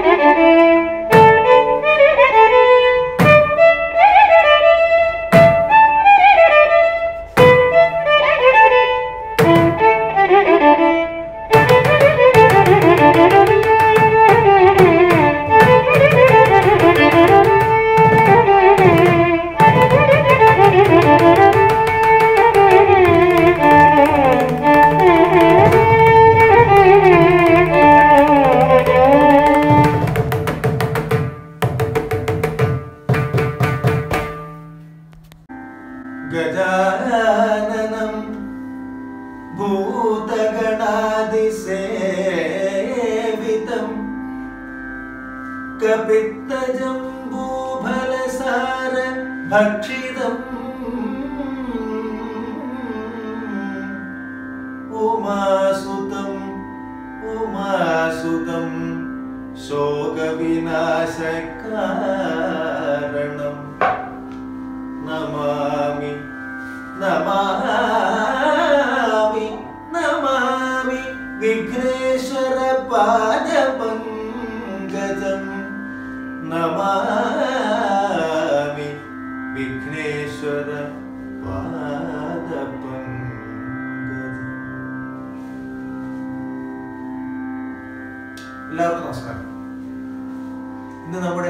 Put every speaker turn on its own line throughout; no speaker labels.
ഗജാനനം ഭൂതഗണാതിസേവിതം കപിത്തജംബൂഫലസാര ഭക്ഷിതം ഉമാസുതം ഉമാസുതം ശോകവിനാശകാരണം നമാമി നമാമി നമാമി വിഘ്നേശ്വര പാദപങ്കജം നമാമി വിഘ്നേശ്വര പാദപങ്കജം എല്ലാവർക്കും നമസ്കാരം ഇന്ന് നമ്മുടെ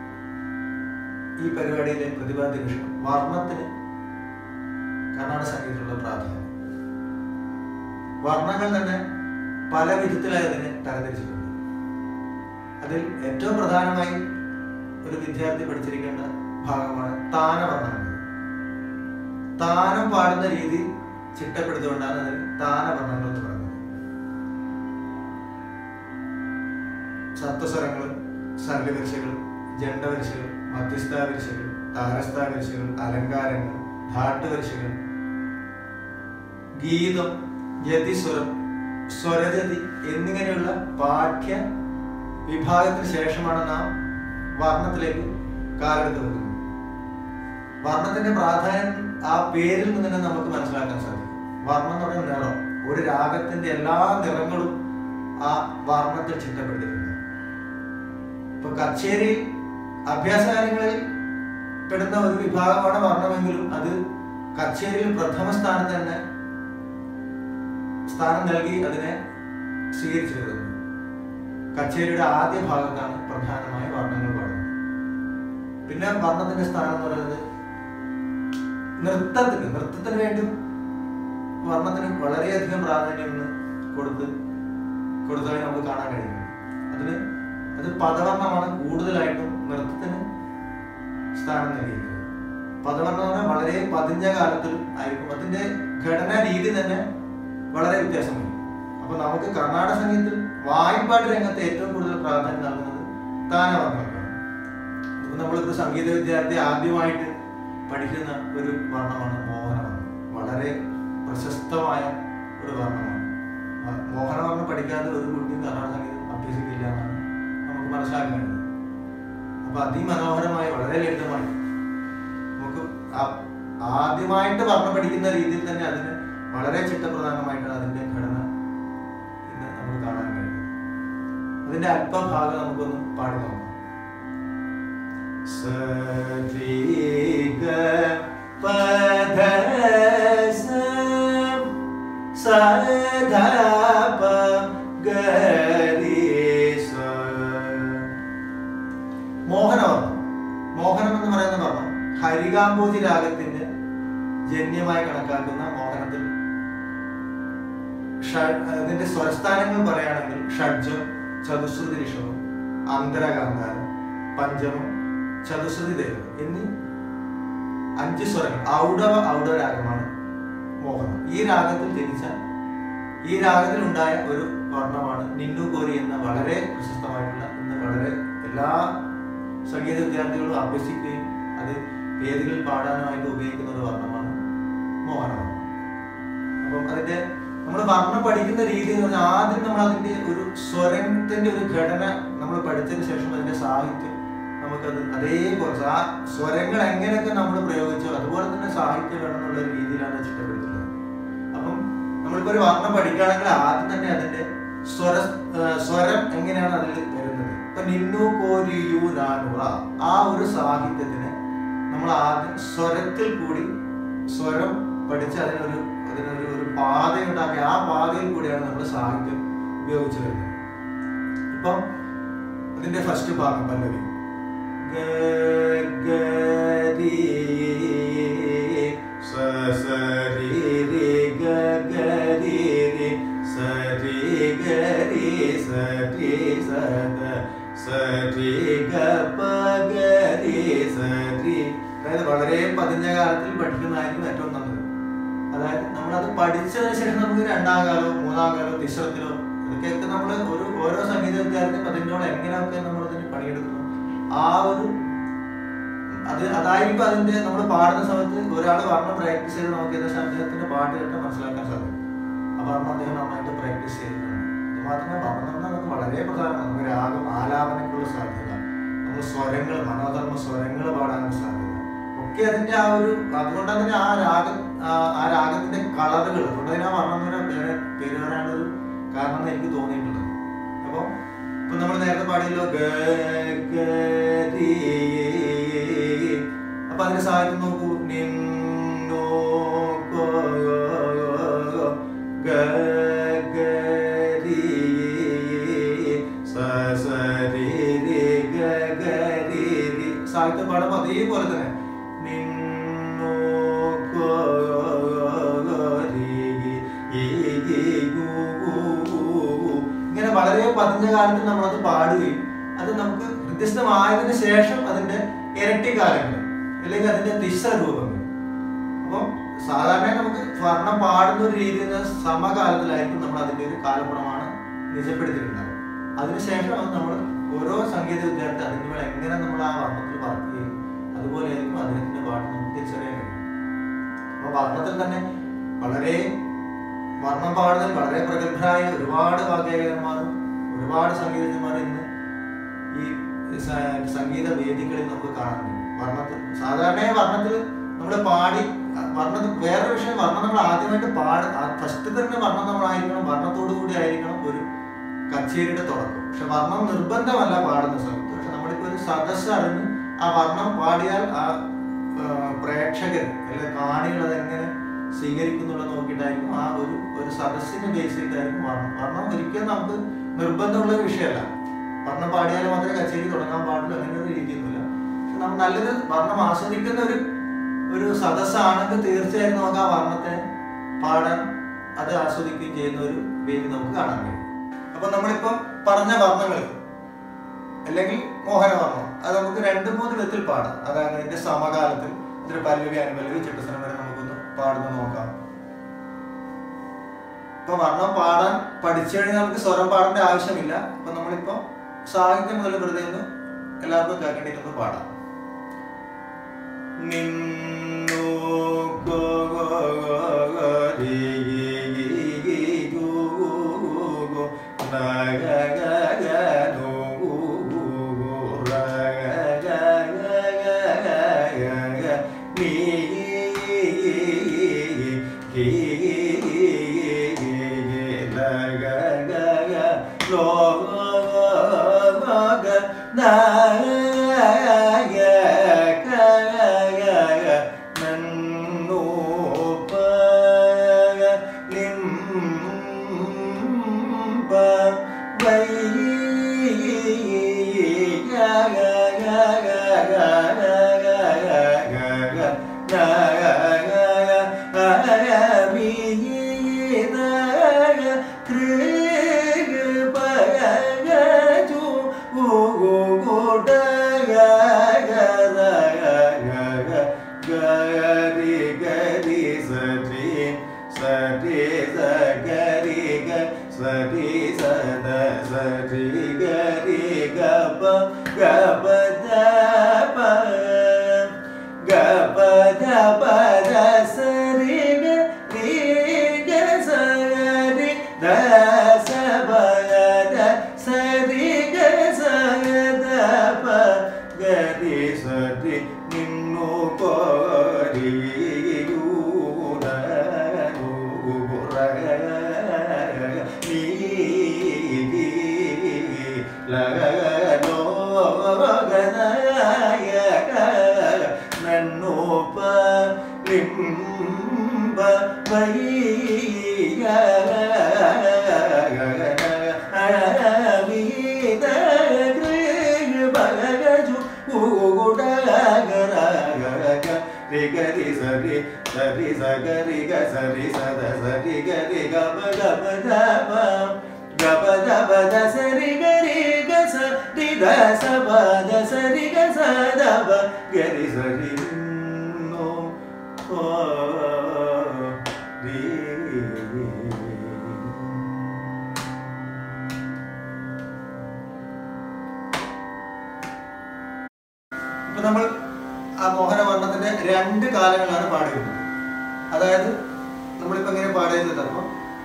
ഈ പരിപാടിയിലെ പ്രതിപാദ്യ വിഷയം വർണ്ണത്തിന് കർണാടക സംഗീതത്തിലുള്ള പ്രാധാന്യം വർണ്ണങ്ങൾ തന്നെ പല വിധത്തിലായി അതിനെ തരംതിരിച്ചിട്ടുണ്ട് അതിൽ ഏറ്റവും പ്രധാനമായി ഒരു വിദ്യാർത്ഥി പഠിച്ചിരിക്കേണ്ട ഭാഗമാണ് താനവർണ്ണങ്ങൾ താനം പാടുന്ന രീതി ചിട്ടപ്പെടുത്തിക്കൊണ്ടാണ് അതിൽ താനവർണ്ണങ്ങൾ എന്ന് പറയുന്നത് സത്വസ്വരങ്ങൾ സരളവരിശകൾ ജണ്ടവരിശകൾ മധ്യസ്ഥാവരിശകൾ താരസ്ഥാവരിശകൾ അലങ്കാരങ്ങൾ ധാട്ടുവരിശകൾ ഗീതം യതിസ്വരം സ്വരജതി എന്നിങ്ങനെയുള്ള പാഠ്യ വിഭാഗത്തിന് ശേഷമാണ് നാം വർണ്ണത്തിലേക്ക് കാലെടുത്ത് വെക്കുന്നത് വർണ്ണത്തിന്റെ പ്രാധാന്യം ആ പേരിൽ നിന്ന് തന്നെ നമുക്ക് മനസ്സിലാക്കാൻ സാധിക്കും വർണ്ണം എന്ന് പറയുന്ന നിറം ഒരു രാഗത്തിന്റെ എല്ലാ നിറങ്ങളും ആ വർണ്ണത്തിൽ ചിട്ടപ്പെടുത്തിയിട്ടുണ്ട് ഇപ്പൊ കച്ചേരിയിൽ അഭ്യാസകാര്യങ്ങളിൽ പെടുന്ന ഒരു വിഭാഗമാണ് വർണ്ണമെങ്കിലും അത് കച്ചേരിയിൽ പ്രഥമ സ്ഥാനത്ത് തന്നെ സ്ഥാനം നൽകി അതിനെ സ്വീകരിച്ചു വരുന്നു കച്ചേരിയുടെ ആദ്യ ഭാഗത്താണ് പ്രധാനമായ വർണ്ണങ്ങൾ പാടുന്നത് പിന്നെ വർണ്ണത്തിന്റെ സ്ഥാനം എന്ന് പറയുന്നത് നൃത്തത്തിന് നൃത്തത്തിന് വേണ്ടി വർണ്ണത്തിന് വളരെയധികം പ്രാധാന്യം ഇന്ന് കൊടുത്ത് കൊടുത്തതായി നമുക്ക് കാണാൻ കഴിയും അതിന് അത് പദവർണ്ണമാണ് കൂടുതലായിട്ടും നൃത്തത്തിന് സ്ഥാനം നൽകിയിരിക്കുന്നത് പദവർണ്ണം എന്ന് പറഞ്ഞാൽ വളരെ പതിഞ്ഞ കാലത്തിൽ ആയിരിക്കും അതിന്റെ ഘടനാ രീതി തന്നെ വളരെ വ്യത്യാസം വരും അപ്പൊ നമുക്ക് കർണാടക സംഗീതത്തിൽ വായ്പാട്ട് രംഗത്ത് ഏറ്റവും കൂടുതൽ പ്രാധാന്യം നൽകുന്നത് താനവർണ്ണങ്ങളാണ് ഇപ്പൊ നമ്മളിപ്പോ സംഗീത വിദ്യാർത്ഥി ആദ്യമായിട്ട് പഠിക്കുന്ന ഒരു വർണ്ണമാണ് മോഹനവർണ്ണം വളരെ പ്രശസ്തമായ ഒരു വർണ്ണമാണ് മ- മോഹനവർണ്ണം പഠിക്കാതെ ഒരു കുട്ടിയും കർണാടക സംഗീതം അഭ്യസിക്കില്ല എന്നാണ് നമുക്ക് മനസ്സിലാക്കാൻ കഴിയുന്നത് അപ്പൊ അതിമനോഹരമായി വളരെ ലളിതമായി നമുക്ക് ആ- ആദ്യമായിട്ട് വർണ്ണം പഠിക്കുന്ന രീതിയിൽ തന്നെ അതിന് വളരെ ചിട്ടപ്രധാനമായിട്ടാണ് അതിന്റെ ഘടന ഇന്ന് നമുക്ക് കാണാൻ കഴിയും അതിന്റെ അല്പഭാഗം നമുക്കൊന്ന് പാടി നോക്കാം സരിഗ പദ സധപ ഗരി മോഹനവർണ്ണം മോഹനം എന്ന് പറയുന്ന വർണ്ണം ഹരികാംബോജി രാഗത്തിന്റെ ജന്യമായി കണക്കാക്കുന്ന മോഹനത്തിൽ ഷഡ് അതിന്റെ സ്വരസ്ഥാനങ്ങൾ പറയുകയാണെങ്കിൽ ഷഡ്ജം ചതുശ്രുതി ഋഷഭം അന്തരകാന്താരം പഞ്ചമം ചതുശ്രുതി ദേവം എന്നീ അഞ്ച് സ്വരങ്ങൾ ഔഡവ ഔഡവ രാഗമാണ് മോഹനം ഈ രാഗത്തിൽ ജനിച്ച ഈ രാഗത്തിൽ ഉണ്ടായ ഒരു വർണ്ണമാണ് നിന്നു കോരി എന്ന വളരെ പ്രശസ്തമായിട്ടുള്ള ഇന്ന് വളരെ എല്ലാ സംഗീത വിദ്യാർത്ഥികളും അഭ്യസിക്കുകയും അത് വേദികളിൽ പാടാനുമായിട്ട് ഉപയോഗിക്കുന്ന ഒരു വർണ്ണമാണ് മോഹനവർണ്ണം അപ്പം അതിന്റെ നമ്മൾ വർണ്ണം പഠിക്കുന്ന രീതി എന്ന് പറഞ്ഞാൽ ആദ്യം നമ്മൾ അതിന്റെ ഒരു സ്വരത്തിന്റെ ഒരു ഘടന നമ്മൾ പഠിച്ചതിന് ശേഷം അതിന്റെ സാഹിത്യം നമുക്കത് അതേപോലെ ആ സ്വരങ്ങൾ എങ്ങനെയൊക്കെ നമ്മൾ പ്രയോഗിച്ചോ അതുപോലെ തന്നെ സാഹിത്യം വേണം എന്നുള്ള ഒരു രീതിയിലാണ് ചിട്ടപ്പെടുത്തുന്നത് അപ്പം നമ്മളിപ്പോ ഒരു വർണ്ണം പഠിക്കുകയാണെങ്കിൽ ആദ്യം തന്നെ അതിന്റെ സ്വര ആ, സ്വരം എങ്ങനെയാണ് അതിൽ വരുന്നത് ഇപ്പൊ നിന്നു കോരിയു നാനുറ ആ ഒരു സാഹിത്യത്തിന് നമ്മൾ ആദ്യം സ്വരത്തിൽ കൂടി സ്വരം പഠിച്ച് അതിനൊരു അതിനൊരു ഒരു പാത ഉണ്ടാക്കി ആ പാതയിൽ കൂടിയാണ് നമ്മൾ സാഹിത്യം ഉപയോഗിച്ചു വരുന്നത് ഇപ്പം അതിന്റെ ഫസ്റ്റ് ഭാഗം പല്ലവി ഗ, ഗ, രി, സ, സ, രി, രി, ഗ, ഗ, രി, രി, സ, രി, ഗ, രി, സ, രി, സ, ദ, സ, രി, ഗ, പ, ഗ, രി, സ, രി. അതായത് വളരെ പതിഞ്ഞ കാലത്തിൽ പഠിക്കുന്നതായിരിക്കും ഏറ്റവും നല്ലത് അതായത് നമ്മളത് പഠിച്ചതിന് ശേഷം നമുക്ക് രണ്ടാം കാലോ മൂന്നാം കാലോ തിശ്രത്തിലോ ഇതൊക്കെയൊക്കെ നമ്മൾ ഒരു ഓരോ സംഗീത വിദ്യാർത്ഥിയും അതിനോട് എങ്ങനെയൊക്കെ നമ്മൾ അതിന് പണിയെടുക്കുന്നു ആ ഒരു അത് അതായിരിക്കും അതിന്റെ നമ്മൾ പാടുന്ന സമയത്ത് ഒരാൾ വർണ്ണം പ്രാക്ടീസ് ചെയ്ത് നമുക്ക് ഏകദേശം അദ്ദേഹത്തിന്റെ പാട്ട് കേട്ട് മനസ്സിലാക്കാൻ സാധിക്കും ആ വർണ്ണം അദ്ദേഹം നന്നായിട്ട് പ്രാക്ടീസ് ചെയ്തിട്ടുണ്ട് ഇത് മാത്രമേ വർണ്ണം എന്ന് പറഞ്ഞാൽ നമുക്ക് വളരെ പ്രധാനമാണ് നമുക്ക് രാഗം ആലാപനക്കുള്ള സാധ്യത നമ്മൾ സ്വരങ്ങൾ മനോധർമ്മ സ്വരങ്ങൾ പാടാനുള്ള സാധ്യത ഒക്കെ അതിന്റെ ആ ഒരു അതുകൊണ്ട് തന്നെ ആ രാഗം ആ- ആ രാഗത്തിന്റെ കളറുകൾ അതുകൊണ്ട് തന്നെ ആ വർണ്ണം എന്ന് പറയാൻ പേര് പേര് വരാനൊരു കാരണം എന്ന് എനിക്ക് തോന്നിയിട്ടുള്ളത് അപ്പൊ ഇപ്പൊ നമ്മൾ നേരത്തെ പാടിയല്ലോ ഗ, ഗ, രി. അപ്പൊ അതിന്റെ സാഹിത്യം നോക്കൂ നിന്നോ കോ, ഗ, ഗ, രി. സ, സ, രി, രി, ഗ, ഗ, രി, രി. സാഹിത്യം പാടുമ്പോ അതേപോലെ തന്നെ നിന്നോ കോ, രി, ഈ, ഈ, ഗു, ഗു, ഗു, ഗു. ഇങ്ങനെ വളരെ പതിഞ്ഞ കാലത്ത് നമ്മളത് പാടുകയും അത് നമുക്ക് വ്യത്യസ്തമായതിനു ശേഷം അതിന്റെ ഇരട്ടി കാലങ്ങൾ അല്ലെങ്കിൽ അതിന്റെ തിശ്ര രൂപങ്ങൾ അപ്പം സാധാരണ നമുക്ക് വർണ്ണം പാടുന്ന ഒരു രീതിയിൽ സമകാലത്തിലായിരിക്കും നമ്മൾ അതിന്റെ ഒരു കാലപ്രമാണം നിജപ്പെടുത്തിയിട്ടുണ്ടാവും അതിനുശേഷം അത് നമ്മൾ ഓരോ സംഗീത വിദ്യാർത്ഥി അതിന് മേലെ എങ്ങനെ നമ്മൾ ആ വർണ്ണത്തിൽ പറക്കുകയും അതുപോലെ ആയിരിക്കും അദ്ദേഹത്തിന്റെ പാട്ട് നമുക്ക് തിരിച്ചറിയാൻ കഴിയും അപ്പൊ വർണ്ണത്തിൽ തന്നെ വളരെ വർണ്ണം പാടുന്നതിൽ വളരെ പ്രഗത്ഭരായ ഒരുപാട് വാഗ്ഗേയകന്മാരും ഒരുപാട് സംഗീതജ്ഞന്മാരും ഇന്ന് ഈ സ- സംഗീത വേദികളിൽ നമുക്ക് കാണാൻ കഴിയും വർണ്ണത്തിൽ സാധാരണ വർണ്ണത്തിൽ നമ്മൾ പാടി വർണ്ണത്തിൽ വേറെ വിഷയം വർണ്ണം നമ്മൾ ആദ്യമായിട്ട് പാട് ഫസ്റ്റ് തന്നെ വർണ്ണം നമ്മളായിരിക്കണം വർണ്ണത്തോടു കൂടി ആയിരിക്കണം ഒരു കച്ചേരിയുടെ തുടക്കം പക്ഷെ വർണ്ണം നിർബന്ധമല്ല പാടുന്ന സമയത്ത് പക്ഷെ നമ്മളിപ്പോ ഒരു സദസ്സ് അറിഞ്ഞ് ആ വർണ്ണം പാടിയാൽ ആ ആ, പ്രേക്ഷകർ അല്ലെങ്കിൽ കാണികൾ അതെങ്ങനെ സ്വീകരിക്കുന്നുള്ള നോക്കിയിട്ടായിരിക്കും ആ ഒരു ഒരു സദസ്സിനെ ബേസ് ചെയ്തിട്ടായിരിക്കും വർണ്ണം വർണ്ണം ഒരിക്കലും നമുക്ക് നിർബന്ധമുള്ള ഒരു വിഷയമല്ല വർണ്ണം പാടിയാൽ മാത്രമേ കച്ചേരി തുടങ്ങാൻ പാടുള്ളൂ അങ്ങനെ ഒരു രീതിയൊന്നുമില്ല പക്ഷെ നമ്മൾ നല്ലൊരു വർണ്ണം ആസ്വദിക്കുന്ന ഒരു ഒരു സദസ്സാണെങ്കിൽ തീർച്ചയായും നമുക്ക് ആ വർണ്ണത്തെ പാടാൻ അത് ആസ്വദിക്കുകയും ചെയ്യുന്ന ഒരു വേദി നമുക്ക് കാണാൻ കഴിയും അപ്പൊ നമ്മളിപ്പോ പറഞ്ഞ വർണ്ണങ്ങൾ അല്ലെങ്കിൽ മോഹനവർണ്ണം അത് നമുക്ക് രണ്ട് മൂന്ന് വിധത്തിൽ പാടാം അതായത് അതിന്റെ സമകാലത്തിൽ ഇതിന്റെ പല്ലവി അനുപല്ലവി ചിട്ടസനം വരെ നമുക്കൊന്ന് പാടുന്ന നോക്കാം ഇപ്പൊ വർണ്ണം പാടാൻ പഠിച്ചു കഴിഞ്ഞാൽ നമുക്ക് സ്വരം പാടേണ്ട ആവശ്യമില്ല അപ്പൊ നമ്മളിപ്പോ സാഹിത്യം മുതൽ വെറുതെ ഒന്ന് എല്ലാവർക്കും കേൾക്കേണ്ടിട്ടൊന്ന് പാടാം നിന്നു ഗോ ഗോ ഗോ ഗോ രി ഗി ഗി ഗി ഗു ഗു ഗു ന ഗ ഗ ഗ നു ഗു ഗു ഗു ര ഗ ഗ ഗ ഗ ഗ ഗ നീ ഗി ഗി ഗി ഗി ല ഗ ഗ ഗ ലോ ഗ ഗ ന ഗ ഗ ഗ ഗ നന്നു പ ലിം പ വൈ ഗ ഗ ഗ ഗ ഗ ഗ ഗ ഗ ഗ ന ഗ ഗ ഗ മി ന ഗ കൃ പ ഗ ചു ഗു ഗു ഗു ഡ ഗ ഗ ര ഗ ഗ ഗ ഗ രി ഗ രി സ രി സ രി സ ഗ രി ഗ സ രി സ ദ സ രി ഗ രി ഗ പ ഗ പ ദ പ ഗ പ ദ പ ദ സ രി ഗ രി ഗ സ രി ദ സ പ ഗ ദ സ രി ഗ സ ഗ ദ പ ഗ രി സ രി നിന്നു കോ രി യു ന നു ഗു ര നീ ല നോ രി ഗ രി സ രി സ രി സ ഗ രി ഗ സ രി സ ദ സ രി ഗ രി ഗ പ ഗ പ ദ പ ഗ പ ദ പ ദ സ രി ഗ രി ഗ സ രി ദ സ പ ദ സ രി ഗ സ ദ പ ഗ രി സ രി നോ പ രി ഇപ്പൊ നമ്മൾ ആ മോഹനവർണ്ണത്തിന്റെ രണ്ട് കാലങ്ങളാണ് പാടിയിരുന്നത് അതായത് നമ്മളിപ്പോ എങ്ങനെ പാടുന്നത് അപ്പൊ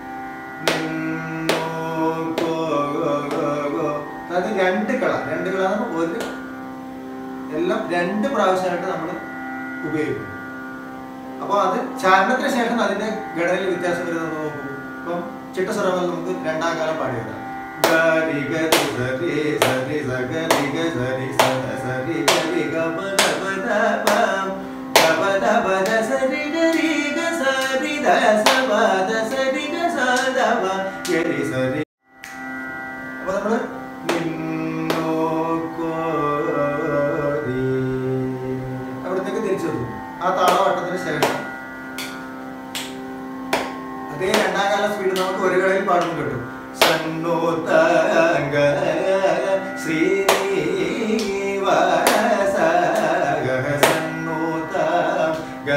അതായത് രണ്ട് കള രണ്ട് കള എന്ന് പറഞ്ഞാൽ ഒരു എല്ലാം രണ്ട് പ്രാവശ്യമായിട്ട് നമ്മൾ ഉപയോഗിക്കും അപ്പൊ അത് ചാരണത്തിന് ശേഷം അതിന്റെ ഘടനയിൽ വ്യത്യാസം വരുന്നത് നോക്കൂ ഇപ്പം ചിട്ടസ്വരങ്ങൾ നമുക്ക് രണ്ടാം കാലം പാടി വരാം ഗരി ഗരി സരി സരി സ ഗരി ഗ സരി സ ദ സരി ഗരി ഗ പ ദ പ ദ പ ഗ പ ദ പ ദ സരി ഗരി ഗ സരി ദ സ പ ദ സരി ഗ സ ദ പ ഗരി സരി അപ്പൊ നമ്മള് നിന്നോ കോരി അവിടത്തേക്ക് തിരിച്ചു വന്നു ആ താളവട്ടത്തിന് ശേഷം അതേ രണ്ടാം കാല സ്പീഡ് നമുക്ക് ഒരു കളയിൽ പാടും കിട്ടും സന്നോതംഗ ശ്രീനിവാസ സന്നോതംഗ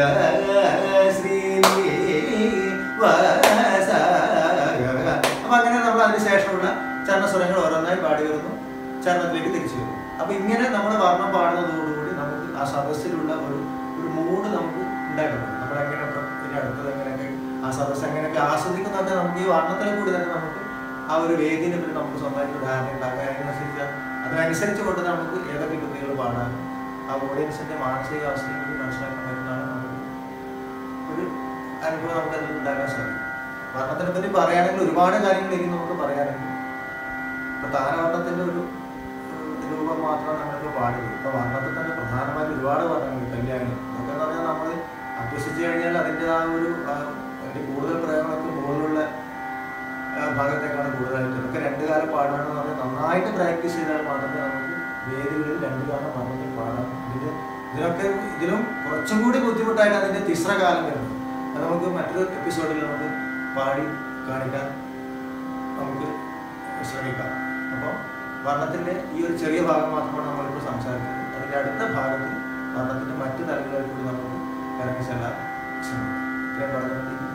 ശ്രീനിവാസ അപ്പൊ അങ്ങനെ നമ്മൾ അതിനുശേഷമുള്ള ചരണസ്വരങ്ങൾ ഓരോന്നായി പാടി വരുന്നു ചരണത്തിലേക്ക് തിരിച്ചു വരുന്നു അപ്പൊ ഇങ്ങനെ നമ്മൾ വർണ്ണം പാടുന്നതോടുകൂടി നമുക്ക് ആ സദസ്സിലുള്ള ഒരു ഒരു മൂഡ് നമുക്ക് ഉണ്ടാക്കണം നമ്മൾ എങ്ങനെയൊക്കെ ഇനി അടുത്തത് എങ്ങനെയൊക്കെ ആ സദസ്സ് എങ്ങനെയൊക്കെ ആസ്വദിക്കുന്നതൊക്കെ നമുക്ക് ഈ വർണ്ണത്തിലെ കൂടി തന്നെ നമുക്ക് ആ ഒരു വേദിനെ പറ്റി നമുക്ക് സ്വന്തമായിട്ട് ഒരു ധാരണ ഉണ്ടാക്കുക അതിനനുസരിച്ച് അതിനനുസരിച്ച് കൊണ്ട് നമുക്ക് ഏതൊക്കെ കൃതികൾ പാടാനും ആ ഓഡിയൻസിന്റെ മാനസികാവസ്ഥയും കൂടി മനസ്സിലാക്കാൻ പറ്റുന്നതാണ് നമുക്ക് ഒരു അനുഭവം നമുക്ക് അതിൽ ഉണ്ടാക്കാൻ സാധിക്കും വർണ്ണത്തിനെ പറ്റി പറയുകയാണെങ്കിൽ ഒരുപാട് കാര്യങ്ങൾ ഇനി നമുക്ക് പറയാനുണ്ട് ഇപ്പൊ താരവർണ്ണത്തിന്റെ ഒരു ഒരു രൂപം മാത്രം നമ്മളിപ്പോൾ പാടുകയും ഇപ്പൊ വർണ്ണത്തിൽ തന്നെ പ്രധാനമായിട്ട് ഒരുപാട് വർണ്ണങ്ങൾ കല്യാണി അതൊക്കെ എന്ന് പറഞ്ഞാൽ നമ്മൾ അഭ്യസിച്ചു കഴിഞ്ഞാൽ അതിന്റെ ആ ഒരു ആ, അതിന്റെ കൂടുതൽ പ്രയോഗങ്ങളൊക്കെ മുകളിലുള്ള ആ, ഭാഗത്തേക്കാണ് കൂടുതലായിട്ട് ഇതൊക്കെ രണ്ട് കാലം പാടാണെന്ന് പറഞ്ഞാൽ നന്നായിട്ട് പ്രാക്ടീസ് ചെയ്താൽ മാത്രമേ നമുക്ക് വേദികളിൽ രണ്ട് കാലം വർണ്ണത്തിൽ പാടാൻ ഇതിന് ഇതിനൊക്കെ ഇതിലും കുറച്ചും കൂടി ബുദ്ധിമുട്ടായിട്ട് അതിന്റെ തിസ്ര കാലം വരുന്നത് അത് നമുക്ക് മറ്റൊരു എപ്പിസോഡിൽ നമുക്ക് പാടി കാണിക്കാൻ നമുക്ക് ശ്രമിക്കാം അപ്പോൾ വർണ്ണത്തിന്റെ ഈ ഒരു ചെറിയ ഭാഗം മാത്രമാണ് നമ്മളിപ്പോൾ സംസാരിച്ചത് അതിന്റെ അടുത്ത ഭാഗത്തിൽ വർണ്ണത്തിന്റെ മറ്റു തലങ്ങളിൽ കൂടി നമുക്ക് ഇറങ്ങി ചെല്ലാൻ ശ്രമിക്കാം ഇത്രയും പറഞ്ഞിട്ട്